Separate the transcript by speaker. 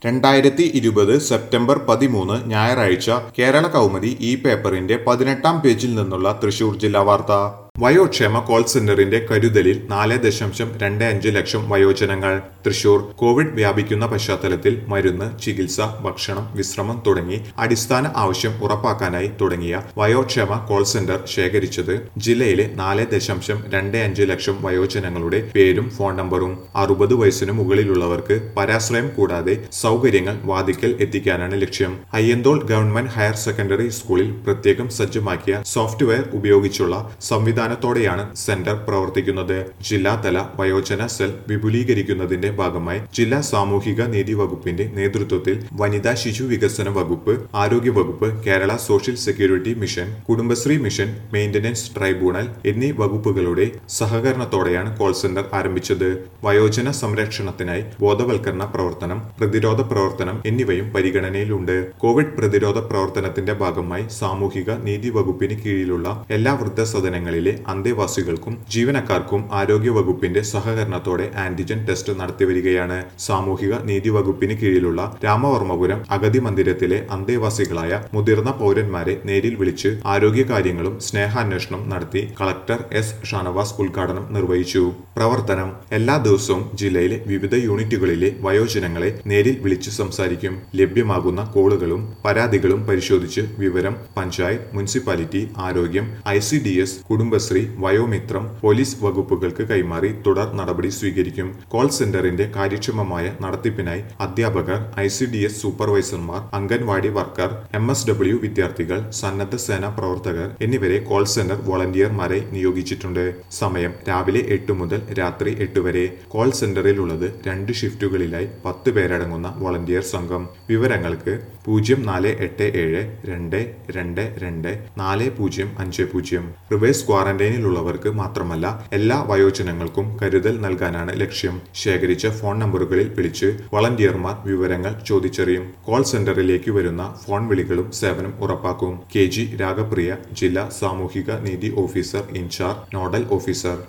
Speaker 1: രണ്ടായിരത്തി ഇരുപത് സെപ്റ്റംബർ പതിമൂന്ന് ഞായറാഴ്ച കേരള കൗമുദി ഈ പേപ്പറിന്റെ പതിനെട്ടാം പേജിൽ നിന്നുള്ള തൃശൂർ ജില്ലാ വാർത്ത വയോക്ഷേമ കോൾ സെന്ററിന്റെ കരുതലിൽ നാല് ദശാംശം രണ്ട് അഞ്ച് ലക്ഷം വയോജനങ്ങൾ തൃശൂർ കോവിഡ് വ്യാപിക്കുന്ന പശ്ചാത്തലത്തിൽ മരുന്ന് ചികിത്സ ഭക്ഷണം വിശ്രമം തുടങ്ങി അടിസ്ഥാന ആവശ്യം ഉറപ്പാക്കാനായി തുടങ്ങിയ വയോക്ഷേമ കോൾ സെന്റർ ശേഖരിച്ചത് ജില്ലയിലെ നാല് ദശാംശം രണ്ട് അഞ്ച് ലക്ഷം വയോജനങ്ങളുടെ പേരും ഫോൺ നമ്പറും അറുപത് വയസ്സിന് മുകളിലുള്ളവർക്ക് പരാശ്രയം കൂടാതെ സൗകര്യങ്ങൾ വാതിക്കൽ എത്തിക്കാനാണ് ലക്ഷ്യം അയ്യന്തോൾ ഗവൺമെന്റ് ഹയർ സെക്കൻഡറി സ്കൂളിൽ പ്രത്യേകം സജ്ജമാക്കിയ സോഫ്റ്റ്വെയർ ഉപയോഗിച്ചുള്ള സംവിധാനത്തോടെയാണ് സെന്റർ പ്രവർത്തിക്കുന്നത് ജില്ലാതല വയോജന സെൽ വിപുലീകരിക്കുന്നതിന്റെ ഭാഗമായി ജില്ലാ സാമൂഹിക നീതി വകുപ്പിന്റെ നേതൃത്വത്തിൽ വനിതാ ശിശു വികസന വകുപ്പ് ആരോഗ്യ വകുപ്പ് Kerala social security mission Kudumbashree mission maintenance tribunal എന്നീ വകുപ്പുകളുടെ സഹകരണത്തോടെയാണ് കോൾ സെന്റർ ആരംഭിച്ചത് വയോജന സംരക്ഷണത്തിനായി ബോധവൽക്കരണ പ്രവർത്തനം പ്രതിരോധ പ്രവർത്തനം എന്നിവയും പരിഗണനയിലുണ്ട് കോവിഡ് പ്രതിരോധ പ്രവർത്തനത്തിന്റെ ഭാഗമായി സാമൂഹിക നീതി വകുപ്പിന് കീഴിലുള്ള എല്ലാ വൃദ്ധസദനങ്ങളിലെ അന്തേവാസികൾക്കും ജീവനക്കാർക്കും ആരോഗ്യ വകുപ്പിന്റെ സഹകരണത്തോടെ ആന്റിജൻ ടെസ്റ്റ് നടത്തിവരികയാണ് സാമൂഹിക നീതി വകുപ്പിന് കീഴിലുള്ള രാമവർമ്മപുരം അഗതി മന്ദിരത്തിലെ അന്തേവാസികളായ മുതിർന്ന പൗരന്മാരെ നേരിൽ വിളിച്ച് ആരോഗ്യ കാര്യങ്ങളും സ്നേഹാന്വേഷണം നടത്തി കളക്ടർ എസ് ഷാനവാസ് ഉദ്ഘാടനം നിർവഹിച്ചു പ്രവർത്തനം എല്ലാ ദിവസവും ജില്ലയിലെ വിവിധ യൂണിറ്റുകളിലെ വയോജനങ്ങളെ നേരിൽ വിളിച്ച് സംസാരിക്കും ലഭ്യമാകുന്ന കോളുകളും പരാതികളും പരിശോധിച്ച് വിവരം പഞ്ചായത്ത് മുനിസിപ്പാലിറ്റി ആരോഗ്യം I C D S Kudumbashree Vayomithram police വകുപ്പുകൾക്ക് കൈമാറി തുടർ നടപടി സ്വീകരിക്കും കോൾ സെന്ററിന്റെ കാര്യക്ഷമമായ നടത്തിപ്പിനായി അധ്യാപകർ ഐ സി ഡി എസ് സൂപ്പർവൈസർമാർ anganwadi worker M S W വിദ്യാർത്ഥികൾ സന്നദ്ധ സേനാ പ്രവർത്തകർ എന്നിവരെ കോൾ സെന്റർ വോളണ്ടിയർമാരായി നിയോഗിച്ചിട്ടുണ്ട് സമയം രാവിലെ എട്ട് മുതൽ രാത്രി എട്ട് വരെ കോൾ സെന്ററിലുള്ളത് രണ്ട് ഷിഫ്റ്റുകളിലായി പത്ത് പേരടങ്ങുന്ന വോളണ്ടിയർ സംഘം വിവരങ്ങൾക്ക് പൂജ്യം നാല് എട്ട് ഏഴ് രണ്ട് രണ്ട് രണ്ട് നാല് പൂജ്യം അഞ്ച് പൂജ്യം റിവേഴ്സ് ക്വാറന്റൈനിലുള്ളവർക്ക് മാത്രമല്ല എല്ലാ വയോജനങ്ങൾക്കും കരുതൽ നൽകാനാണ് ലക്ഷ്യം ശേഖരിച്ച ഫോൺ നമ്പറുകളിൽ വിളിച്ച് വളണ്ടിയർമാർ വിവരങ്ങൾ ചോദിച്ചറിയും കോൾ സെന്ററിലേക്ക് വരുന്ന ഫോൺ വിളികളും സേവനം ഉറപ്പാക്കും കെ ജി രാഗപ്രിയ ജില്ലാ സാമൂഹിക നീതി ഓഫീസർ ഇൻചാർജ് നോഡൽ ഓഫീസർ